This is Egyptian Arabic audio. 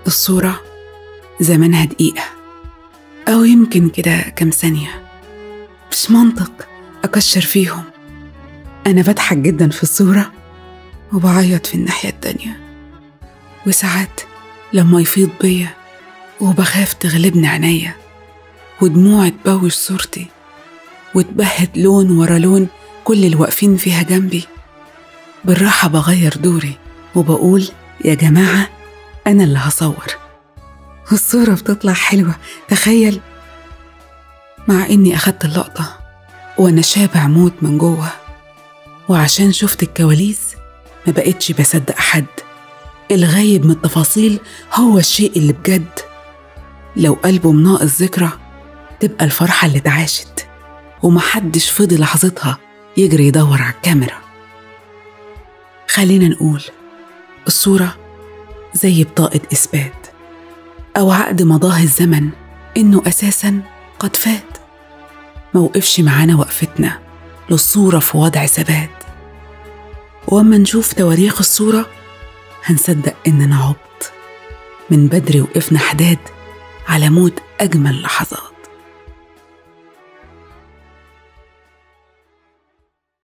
الصورة زمنها دقيقة أو يمكن كده كام ثانية مش منطق أكشر فيهم أنا بضحك جدا في الصورة وبعيط في الناحية التانية وساعات لما يفيض بيا وبخاف تغلبني عينيا ودموع تبوش صورتي وتبهت لون ورا لون كل اللي واقفين فيها جنبي بالراحة بغير دوري وبقول يا جماعة أنا اللي هصور الصورة بتطلع حلوة تخيل مع إني أخدت اللقطة وأنا شابع موت من جوه وعشان شفت الكواليس ما بقتش بصدق حد الغايب من التفاصيل هو الشيء اللي بجد لو قلبه مناقص ذكرى تبقى الفرحة اللي اتعاشت ومحدش فضي لحظتها يجري يدور على الكاميرا خلينا نقول الصورة زي بطاقة إثبات أو عقد مضاه الزمن إنه أساسا قد فات موقفش معانا وقفتنا للصورة في وضع ثبات وأما نشوف تواريخ الصورة هنصدق إننا عبط من بدري وقفنا حداد على موت أجمل لحظات